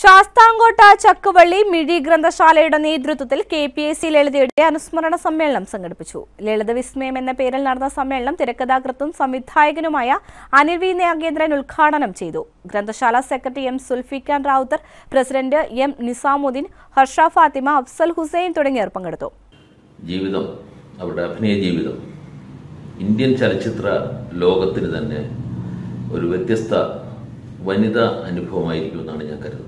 ശാസ്താംകോട്ട ചക്കുവള്ളി മിഴി ഗ്രന്ഥശാലയുടെ നേതൃത്വത്തിൽ K P S C ലളിതയുടെ അനുസ്മരണ സമ്മേളനം സംഘടിപ്പിച്ചു ലളിത വിസ്മയം എന്ന പേരിൽ നടന്ന സമ്മേളനം തിരക്കഥാകൃത്തും സംവിധായകനുമായ അനിൽ വി നാഗേന്ദ്രൻ ഉദ്ഘാടനം ചെയ്തു ഗ്രന്ഥശാല secretary M Sulfikhan Rawther president M Nizamuddin Harsha Fathima Afzal Hussain തുടങ്ങിയവർ പങ്കെടുത്തു ജീവിതം അവരുടെ അഭിനയ ജീവിതം ഇന്ത്യൻ ചലച്ചിത്ര ലോകത്തിന് തന്നെ ഒരു വ്യത്യസ്ത വനിതാ അനുഭവമായിരിക്കുമെന്നാണ് ഞാൻ കരുതുന്നത്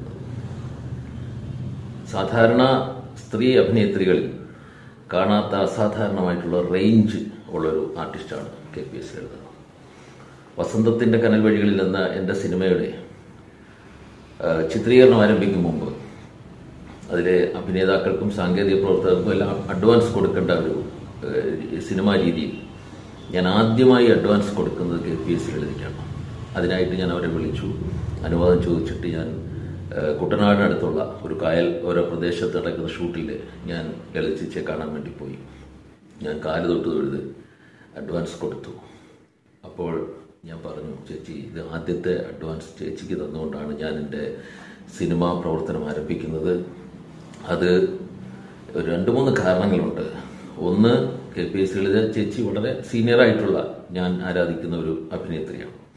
സാധാരണ സ്ത്രീ അഭിനേത്രികളിൽ കാണാത്ത അസാധാരണമായിട്ടുള്ള റേഞ്ച് ഉള്ളൊരു ആർട്ടിസ്റ്റാണ് കെ പി എസ് ലളിത വസന്തത്തിൻ്റെ കനൽ വഴികളിൽ എന്ന എൻ്റെ സിനിമയുടെ ആ, ചിത്രീകരണം ആരംഭിക്കും മുമ്പ് അതിലെ അഭിനേതാക്കൾക്കും സാങ്കേതിക പ്രവർത്തകർക്കും എല്ലാം അഡ്വാൻസ് കൊടുക്കേണ്ട ഒരു ഏഹ്, സിനിമാ രീതിയിൽ ഞാൻ ആദ്യമായി അഡ്വാൻസ് കൊടുക്കുന്നത് കെ പി എസ് ലളിതയ്ക്കാണ് അതിനായിട്ട് ഞാൻ അവരെ വിളിച്ചു അനുവാദം ചോദിച്ചിട്ട് ഞാൻ ഏഹ്, കുട്ടനാടിനടുത്തുള്ള ഒരു കായൽ ഓരോ പ്രദേശത്ത് നടക്കുന്ന ഷൂട്ടിൽ ഞാൻ ലളിതച്ചയെ കാണാൻ വേണ്ടി പോയി ഞാൻ കാല് തൊട്ട് തൊഴുത് അഡ്വാൻസ് കൊടുത്തു അപ്പോൾ ഞാൻ പറഞ്ഞു ചേച്ചി ഇത് ആദ്യത്തെ അഡ്വാൻസ് ചേച്ചിക്ക് തന്നുകൊണ്ടാണ് ഞാൻ എൻ്റെ സിനിമാ പ്രവർത്തനം ആരംഭിക്കുന്നത് അത് ഒരു രണ്ട് മൂന്ന് കാരണങ്ങളുണ്ട് ഒന്ന് കെ പി എസ് ലളിത ചേച്ചി വളരെ സീനിയറായിട്ടുള്ള ഞാൻ ആരാധിക്കുന്ന ഒരു അഭിനേത്രിയാണ്